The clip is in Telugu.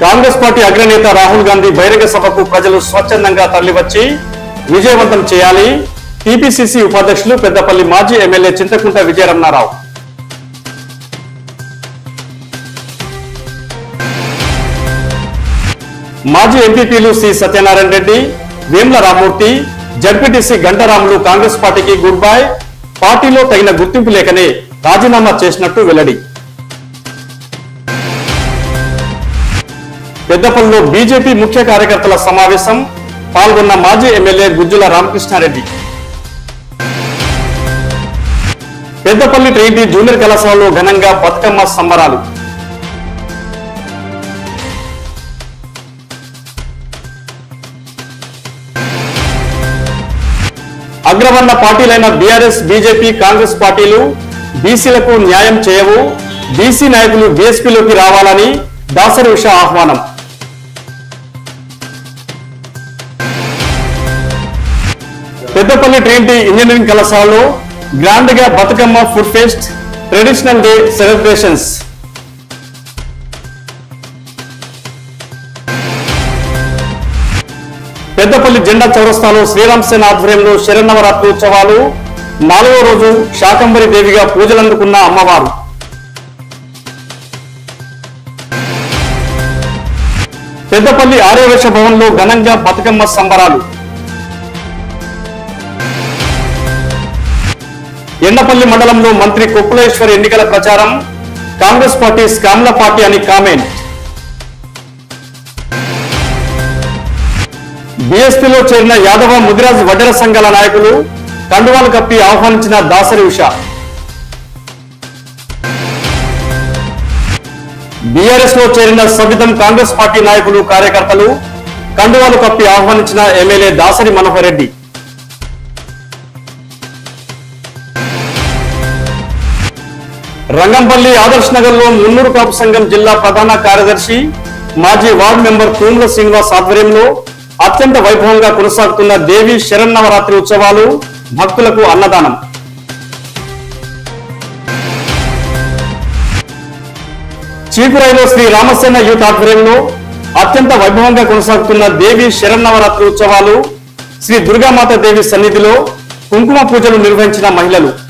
కాంగ్రెస్ పార్టీ అగ్రనేత రాహుల్ గాంధీ బహిరంగ సభకు ప్రజలు స్వచ్ఛందంగా తరలివచ్చి విజయవంతం చేయాలి టీపీసీసీ ఉపాధ్యక్షులు పెద్దపల్లి మాజీ ఎమ్మెల్యే చింతకుంట విజయరమణారావు మాజీ ఎంపీపీలు సి సత్యనారాయణ రెడ్డి వేముల రామూర్తి జడ్పీటీసీ గంటరాములు కాంగ్రెస్ పార్టీకి గుడ్ బై పార్టీలో తగిన గుర్తింపు లేకనే రాజీనామా చేసినట్టు వెల్లడి పెద్దపల్లిలో బీజేపీ ముఖ్య కార్యకర్తల సమావేశం పాల్గొన్న మాజీ ఎమ్మెల్యే గుజ్జుల రామకృష్ణారెడ్డి పెద్దపల్లి ట్రైటీ జూనియర్ కళాశాలలో ఘనంగా బతుకమ్మ సంబరాలు అగ్రవర్ణ పార్టీలైన బీఆర్ఎస్ బీజేపీ కాంగ్రెస్ పార్టీలు బీసీలకు న్యాయం చేయవు బీసీ నాయకులు బీఎస్పీలోకి రావాలని దాసరి ఉష ఆహ్వానం పెద్దపల్లి ట్రైనిటీ ఇంజనీరింగ్ కళాశాలలో గ్రాండ్ గా Bathukamma food fest traditional day celebrations Peddapalli జెండా చౌరస్తాలో శ్రీరామ్ సేన ఆధ్వర్యంలో శరన్నవరాత్రి ఉత్సవాలు నాలుగో రోజు శాకంబరి దేవిగా పూజలందుకున్న అమ్మవారు పెద్దపల్లి ఆర్యవేశ భవన్లో ఘనంగా బతుకమ్మ సంబరాలు ఎండపల్లి మండలంలో మంత్రి కొప్పులేశ్వర్ ఎన్నికల ప్రచారం కాంగ్రెస్ పార్టీ స్కామ్ల పార్టీ అని కామెంట్ బీఎస్పీలో చేరిన యాదవ ముదిరాజ్ వడ్డెర సంఘాల నాయకులు కండువాలు కప్పి ఆహ్వానించిన దాసరి ఉష బీఆర్ఎస్ లో చేరిన సబితం కాంగ్రెస్ పార్టీ నాయకులు కార్యకర్తలు కండువాలు కప్పి ఆహ్వానించిన ఎమ్మెల్యే దాసరి మనోహర్ రెడ్డి రంగంపల్లి ఆదర్శ్ నగర్ లో మున్నూరు కాపు సంఘం జిల్లా ప్రధాన కార్యదర్శి మాజీ వార్డు మెంబర్ తూముల శ్రీనివాస్ ఆధ్వర్యంలో అత్యంత వైభవంగా కొనసాగుతున్న దేవి శరన్నవరాత్రి ఉత్సవాలు భక్తులకు అన్నదానం చీకురాయిలో శ్రీ రామసేన యూత్ ఆధ్వర్యంలో అత్యంత వైభవంగా కొనసాగుతున్న దేవి శరన్నవరాత్రి ఉత్సవాలు శ్రీ దుర్గామాత దేవి సన్నిధిలో కుంకుమ పూజలు నిర్వహించిన మహిళలు